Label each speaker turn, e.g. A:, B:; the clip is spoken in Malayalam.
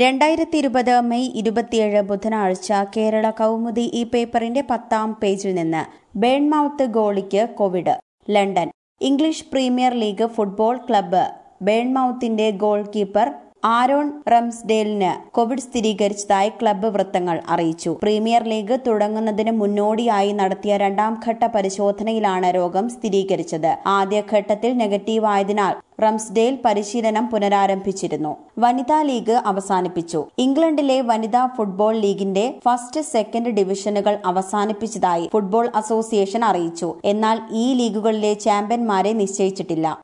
A: രണ്ടായിരത്തി ഇരുപത് മെയ് ഇരുപത്തിയേഴ് ബുധനാഴ്ച കേരള കൗമുദി ഈ പേപ്പറിന്റെ പത്താം പേജിൽ നിന്ന് ബേൺമൌത്ത് ഗോളിക്ക് covid London English premier league football club ബേൺമൌത്തിന്റെ ഗോൾ കീപ്പർ ആരോൺ റംസ്ഡേലിന് കോവിഡ് സ്ഥിരീകരിച്ചതായി ക്ലബ്ബ് വൃത്തങ്ങൾ അറിയിച്ചു പ്രീമിയർ ലീഗ് തുടങ്ങുന്നതിന് മുന്നോടിയായി നടത്തിയ രണ്ടാം ഘട്ട പരിശോധനയിലാണ് രോഗം സ്ഥിരീകരിച്ചത് ആദ്യഘട്ടത്തിൽ നെഗറ്റീവ് ആയതിനാൽ റംസ്ഡേൽ പരിശീലനം പുനരാരംഭിച്ചിരുന്നു വനിതാ ലീഗ് അവസാനിപ്പിച്ചു ഇംഗ്ലണ്ടിലെ വനിതാ ഫുട്ബോൾ ലീഗിന്റെ ഫസ്റ്റ് സെക്കൻഡ് ഡിവിഷനുകൾ അവസാനിപ്പിച്ചതായി ഫുട്ബോൾ അസോസിയേഷൻ അറിയിച്ചു എന്നാൽ ഈ ലീഗുകളിലെ ചാമ്പ്യന്മാരെ നിശ്ചയിച്ചിട്ടില്ല